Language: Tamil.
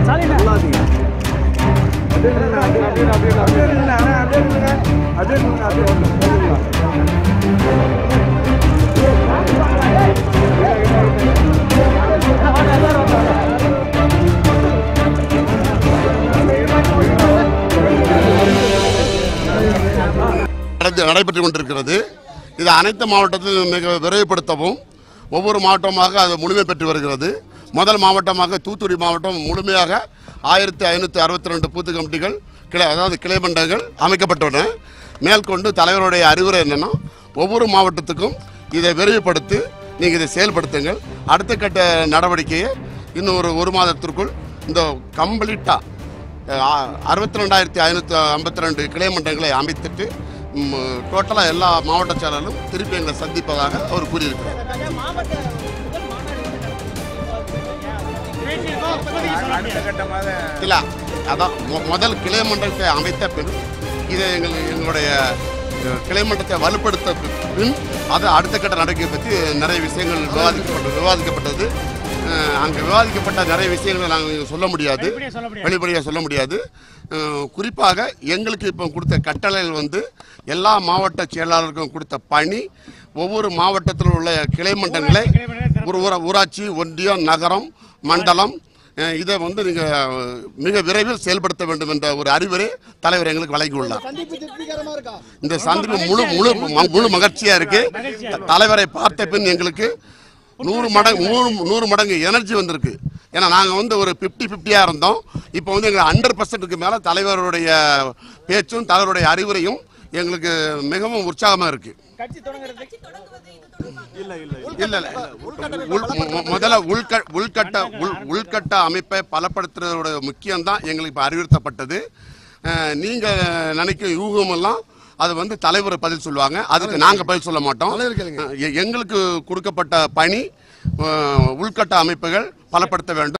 நடந்து நடைபெற்று கொண்டிருக்கிறது இது அனைத்து மாவட்டத்திலும் மிக விரைவுபடுத்தவும் ஒவ்வொரு மாவட்டமாக அது முழுமை பெற்று வருகிறது முதல் மாவட்டமாக தூத்துக்குடி மாவட்டம் முழுமையாக ஆயிரத்தி ஐநூற்றி அறுபத்தி ரெண்டு பூத்து கமிட்டிகள் கிளை அதாவது கிளை மண்டங்கள் அமைக்கப்பட்டுள்ளன மேற்கொண்டு தலைவருடைய அறிவுரை என்னன்னா ஒவ்வொரு மாவட்டத்துக்கும் இதை விரைவுபடுத்தி நீங்கள் இதை செயல்படுத்துங்கள் அடுத்த கட்ட நடவடிக்கையை இன்னும் ஒரு ஒரு மாதத்திற்குள் இந்த கம்ப்ளீட்டாக அறுபத்தி ரெண்டாயிரத்தி ஐநூற்றி ஐம்பத்தி ரெண்டு கிளை மன்றங்களை அமைத்துட்டு டோட்டலாக எல்லா மாவட்ட செயலரும் திருப்பி எங்களை சந்திப்பதாக அவர் கூறியிருக்கிறார் இல்லை அதான் மொ- முதல் கிளை மன்றத்தை அமைத்த பின் இதை எங்கள் எங்களுடைய அஹ், கிளை மன்றத்தை வலுப்படுத்த பி- பின் அது அடுத்த கட்ட நடவடிக்கை பற்றி நிறைய விஷயங்கள் விவாதிக்கப்பட்டது விவாதிக்கப்பட்டது அஹ், அங்கே விவாதிக்கப்பட்ட நிறைய விஷயங்களை நாங்கள் சொல்ல முடியாது வெளிப்படையாக சொல்ல முடியாது அஹ், குறிப்பாக எங்களுக்கு இப்போ கொடுத்த கட்டளைகள் வந்து எல்லா மாவட்ட செயலாளருக்கும் கொடுத்த பணி ஒவ்வொரு மாவட்டத்தில் உள்ள கிளை மன்றங்களை ஒரு ஊரா- ஊராட்சி ஒன்றியம் நகரம் மண்டலம் அஹ், இதை வந்து நீங்கள் மிக விரைவில் செயல்படுத்த வேண்டும் என்ற ஒரு அறிவுரை தலைவர் எங்களுக்கு வழங்கியுள்ளார் இந்த சந்திப்பு முழு முழு ம- முழு மகிழ்ச்சியா இருக்கு த- தலைவரை பார்த்த பின் எங்களுக்கு நூறு மடங்கு நூறு நூறு மடங்கு எனர்ஜி வந்திருக்கு ஏன்னா நாங்கள் வந்து ஒரு ஃபிஃப்டி ஃபிஃப்டியாக இருந்தோம் இப்போ வந்து எங்களுக்கு ஹண்ட்ரட் பர்சன்ட்டுக்கு மேலே தலைவருடைய பேச்சும் தலைவருடைய அறிவுரையும் எங்களுக்கு மிகவும் உற்சாகமாக இருக்கு இல்ல இல்ல உள்- மு- முதல்ல உள்க உள்கட்ட உள் உள்கட்ட அமைப்பை பலப்படுத்துறதோட முக்கியம்தான் எங்களுக்கு இப்போ அறிவுறுத்தப்பட்டது அஹ், நீங்க நினைக்கும் யூகமெல்லாம் அது வந்து தலைவர் பதில் சொல்லுவாங்க அதுக்கு நாங்க பதில் சொல்ல மாட்டோம் எ- எங்களுக்கு கொடுக்கப்பட்ட பணி அஹ், உள்கட்ட அமைப்புகள் பலப்படுத்த வேண்டும்